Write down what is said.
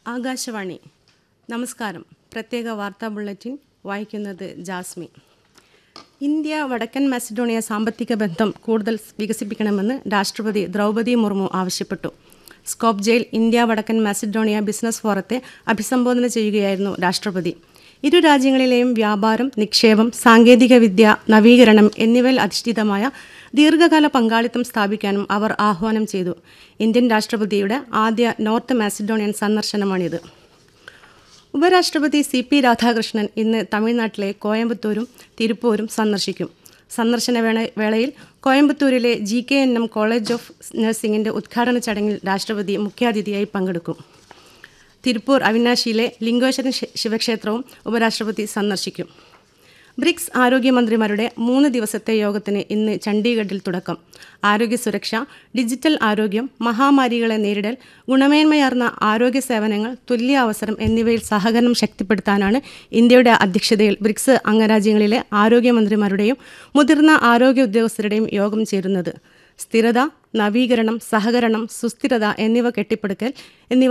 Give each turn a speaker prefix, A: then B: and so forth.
A: ആകാശവാണി നമസ്കാരം പ്രത്യേക വാർത്താ ബുള്ളറ്റിൻ വായിക്കുന്നത് ജാസ്മി ഇന്ത്യ വടക്കൻ മാസിഡോണിയ സാമ്പത്തിക ബന്ധം കൂടുതൽ വികസിപ്പിക്കണമെന്ന് രാഷ്ട്രപതി ദ്രൗപദി മുർമു ആവശ്യപ്പെട്ടു സ്കോപ്ജയിൽ ഇന്ത്യ വടക്കൻ മാസിഡോണിയ ബിസിനസ് ഫോറത്തെ അഭിസംബോധന ചെയ്യുകയായിരുന്നു രാഷ്ട്രപതി ഇരു രാജ്യങ്ങളിലെയും വ്യാപാരം നിക്ഷേപം സാങ്കേതികവിദ്യ നവീകരണം എന്നിവയിൽ അധിഷ്ഠിതമായ ദീർഘകാല പങ്കാളിത്തം സ്ഥാപിക്കാനും അവർ ആഹ്വാനം ചെയ്തു ഇന്ത്യൻ രാഷ്ട്രപതിയുടെ ആദ്യ നോർത്ത് മാസിഡോണിയൻ സന്ദർശനമാണിത് ഉപരാഷ്ട്രപതി സി പി രാധാകൃഷ്ണൻ ഇന്ന് തമിഴ്നാട്ടിലെ കോയമ്പത്തൂരും തിരുപ്പൂരും സന്ദർശിക്കും സന്ദർശന വേള വേളയിൽ കോയമ്പത്തൂരിലെ G K N M college of നഴ്സിംഗിന്റെ ഉദ്ഘാടന ചടങ്ങിൽ രാഷ്ട്രപതി മുഖ്യാതിഥിയായി പങ്കെടുക്കും തിരുപ്പൂർ അവിനാശിയിലെ ലിംഗേശ്വരൻ ശി- ശിവക്ഷേത്രവും ഉപരാഷ്ട്രപതി സന്ദർശിക്കും ബ്രിക്സ് ആരോഗ്യമന്ത്രിമാരുടെ മൂന്ന് ദിവസത്തെ യോഗത്തിന് ഇന്ന് ചണ്ഡീഗഡിൽ തുടക്കം ആരോഗ്യ സുരക്ഷ ഡിജിറ്റൽ ആരോഗ്യം മഹാമാരികളെ നേരിടൽ ഗുണമേന്മയാർന്ന ആരോഗ്യ സേവനങ്ങൾ തുല്യ അവസരം എന്നിവയിൽ സഹകരണം ശക്തിപ്പെടുത്താനാണ് ഇന്ത്യയുടെ അധ്യക്ഷതയിൽ ബ്രിക്സ് അംഗരാജ്യങ്ങളിലെ ആരോഗ്യമന്ത്രിമാരുടെയും മുതിർന്ന ആരോഗ്യ ഉദ്യോഗസ്ഥരുടെയും യോഗം ചേരുന്നത് സ്ഥിരത നവീകരണം സഹകരണം സുസ്ഥിരത എന്നിവ കെട്ടിപ്പടുക്കൽ എന്നിവ